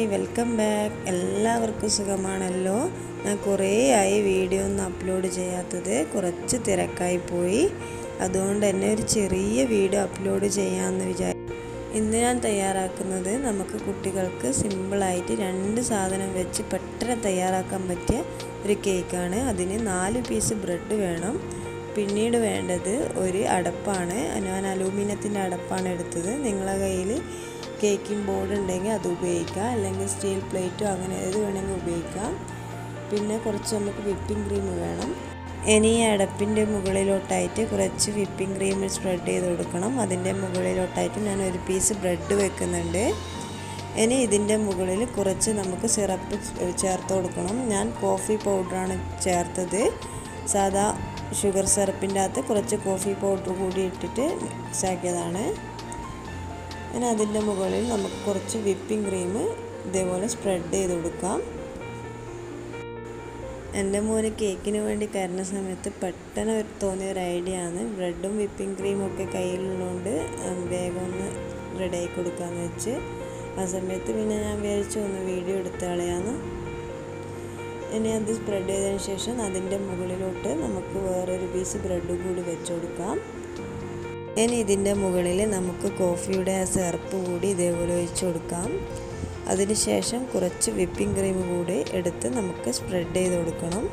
hi welcome back എല്ലാവർക്കും സുഖമാണല്ലോ ഞാൻ കുറേ ആയി വീഡിയോ ഒന്നും അപ്ലോഡ് ചെയ്യാത്തത് കുറച്ച് തിരക്കായി പോയി അതുകൊണ്ട് തന്നെ ഒരു ചെറിയ വീഡിയോ അപ്ലോഡ് ചെയ്യാമെന്ന് വിചാരിച്ചു ഇന്ന് ഞാൻ തയ്യാറാക്കുന്നത് നമുക്ക് കുട്ടികൾക്ക് സിമ്പിളായിട്ട് രണ്ട് സാധനം വെച്ച് പെട്ടെന്ന് തയ്യാറാക്കാൻ പറ്റിയ ഒരു കേക്കാണ് അതിന് നാല് പീസ് ബ്രെഡ് വേണം പിന്നീട് വേണ്ടത് ഒരു അടപ്പാണ് ഞാൻ അലൂമിനിയത്തിൻ്റെ അടപ്പാണ് എടുത്തത് നിങ്ങളെ കയ്യിൽ കേക്കിംഗ് ബോർഡ് ഉണ്ടെങ്കിൽ അത് ഉപയോഗിക്കാം അല്ലെങ്കിൽ സ്റ്റീൽ പ്ലേറ്റോ അങ്ങനെ ഏത് വേണമെങ്കിൽ ഉപയോഗിക്കാം പിന്നെ കുറച്ച് നമുക്ക് വിപ്പിംഗ് ക്രീം വേണം ഇനി ഈ അടപ്പിൻ്റെ മുകളിലോട്ടായിട്ട് കുറച്ച് വിപ്പിംഗ് ക്രീം സ്പ്രെഡ് ചെയ്ത് കൊടുക്കണം അതിൻ്റെ മുകളിലോട്ടായിട്ട് ഞാൻ ഒരു പീസ് ബ്രെഡ് വെക്കുന്നുണ്ട് ഇനി ഇതിൻ്റെ മുകളിൽ കുറച്ച് നമുക്ക് സിറപ്പ് ചേർത്ത് കൊടുക്കണം ഞാൻ കോഫി പൗഡറാണ് ചേർത്തത് സാധാ ഷുഗർ സിറപ്പിൻ്റെ അകത്ത് കുറച്ച് കോഫി പൗഡർ കൂടി ഇട്ടിട്ട് മിക്സ് ആക്കിയതാണ് ഇനി അതിൻ്റെ മുകളിൽ നമുക്ക് കുറച്ച് വിപ്പിംഗ് ക്രീം ഇതേപോലെ സ്പ്രെഡ് ചെയ്ത് കൊടുക്കാം എൻ്റെ മോന് കേക്കിന് വേണ്ടി കയറുന്ന സമയത്ത് പെട്ടെന്ന് തോന്നിയ ഒരു ഐഡിയ ആണ് ബ്രെഡും വിപ്പിംഗ് ക്രീമും ഒക്കെ കയ്യിലുള്ളതുകൊണ്ട് വേഗം ഒന്ന് റെഡിയാക്കി കൊടുക്കാമെന്ന് വെച്ച് ആ സമയത്ത് പിന്നെ ഞാൻ വിചാരിച്ചു ഒന്ന് വീഡിയോ എടുത്ത് കളയാന്ന് ഇനി അത് സ്പ്രെഡ് ചെയ്തതിന് ശേഷം അതിൻ്റെ മുകളിലോട്ട് നമുക്ക് വേറൊരു പീസ് ബ്രെഡും കൂടി വെച്ച് കൊടുക്കാം ഇനി ഇതിൻ്റെ മുകളിൽ നമുക്ക് കോഫിയുടെ ആ സിറപ്പ് കൂടി ഇതേപോലെ ഒഴിച്ച് കൊടുക്കാം അതിനുശേഷം കുറച്ച് വിപ്പിംഗ് ക്രീം കൂടി എടുത്ത് നമുക്ക് സ്പ്രെഡ് ചെയ്ത് കൊടുക്കണം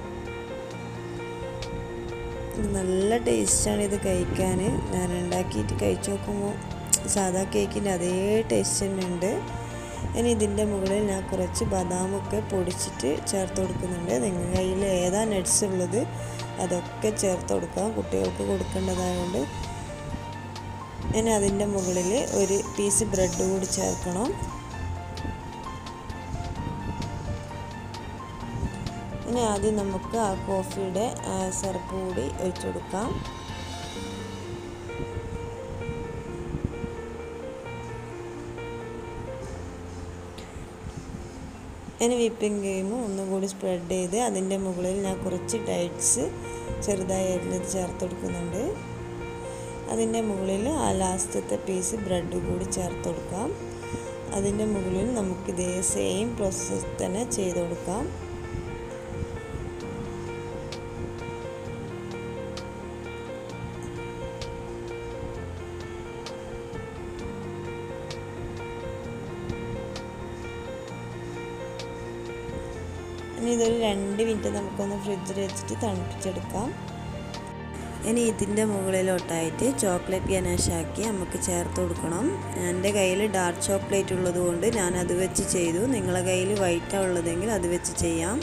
നല്ല ടേസ്റ്റാണ് ഇത് കഴിക്കാൻ ഞാൻ ഉണ്ടാക്കിയിട്ട് കഴിച്ച് നോക്കുമ്പോൾ സാധാ കേക്കിൻ്റെ അതേ ടേസ്റ്റ് തന്നെ ഉണ്ട് ഇനി ഇതിൻ്റെ മുകളിൽ ഞാൻ കുറച്ച് ബദാമൊക്കെ പൊടിച്ചിട്ട് ചേർത്ത് കൊടുക്കുന്നുണ്ട് നിങ്ങളുടെ കയ്യിൽ ഏതാ നട്ട്സ് ഉള്ളത് അതൊക്കെ ചേർത്ത് കൊടുക്കാം കുട്ടികൾക്ക് കൊടുക്കേണ്ടതായതുകൊണ്ട് ഇനി അതിൻ്റെ മുകളിൽ ഒരു പീസ് ബ്രെഡ് കൂടി ചേർക്കണം ഇനി ആദ്യം നമുക്ക് ആ കോഫിയുടെ സിറപ്പ് കൂടി ഒഴിച്ചു കൊടുക്കാം ഇനി വിപ്പിംഗ് ക്രീമും ഒന്നുകൂടി സ്പ്രെഡ് ചെയ്ത് അതിൻ്റെ മുകളിൽ ഞാൻ കുറച്ച് ഡൈറ്റ്സ് ചെറുതായി അരിഞ്ഞത് ചേർത്ത് കൊടുക്കുന്നുണ്ട് അതിൻ്റെ മുകളിൽ ആ ലാസ്റ്റത്തെ പീസ് ബ്രെഡ് കൂടി ചേർത്ത് കൊടുക്കാം അതിൻ്റെ മുകളിൽ നമുക്ക് ഇതേ സെയിം പ്രോസസ്സ് തന്നെ ചെയ്ത് കൊടുക്കാം ഇനി ഇതൊരു രണ്ട് മിനിറ്റ് നമുക്കൊന്ന് ഫ്രിഡ്ജിൽ വെച്ചിട്ട് തണുപ്പിച്ചെടുക്കാം ഇനി ഇതിൻ്റെ മുകളിലോട്ടായിട്ട് ചോക്ലേറ്റ് ഗനാഷാക്കി നമുക്ക് ചേർത്ത് കൊടുക്കണം എൻ്റെ കയ്യിൽ ഡാർക്ക് ചോക്ലേറ്റ് ഉള്ളത് കൊണ്ട് ഞാൻ അത് വെച്ച് ചെയ്തു നിങ്ങളെ കയ്യിൽ വൈറ്റാണ് ഉള്ളതെങ്കിൽ അത് വെച്ച് ചെയ്യാം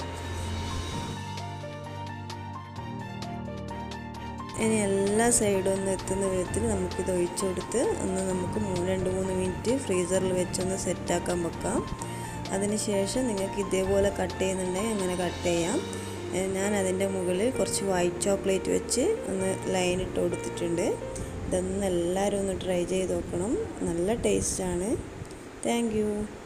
ഇനി എല്ലാ സൈഡും ഒന്ന് എത്തുന്ന വിധത്തിൽ നമുക്കിത് ഒഴിച്ചു കൊടുത്ത് ഒന്ന് നമുക്ക് രണ്ട് മൂന്ന് മിനിറ്റ് ഫ്രീസറിൽ വെച്ചൊന്ന് സെറ്റാക്കാൻ വെക്കാം അതിനുശേഷം നിങ്ങൾക്ക് ഇതേപോലെ കട്ട് ചെയ്യുന്നുണ്ടെങ്കിൽ അങ്ങനെ കട്ട് ചെയ്യാം ഞാൻ അതിൻ്റെ മുകളിൽ കുറച്ച് വൈറ്റ് ചോക്ലേറ്റ് വെച്ച് ഒന്ന് ലൈൻ ഇട്ട് കൊടുത്തിട്ടുണ്ട് ഇതൊന്ന് എല്ലാവരും ഒന്ന് ട്രൈ ചെയ്ത് നോക്കണം നല്ല ടേസ്റ്റാണ് താങ്ക്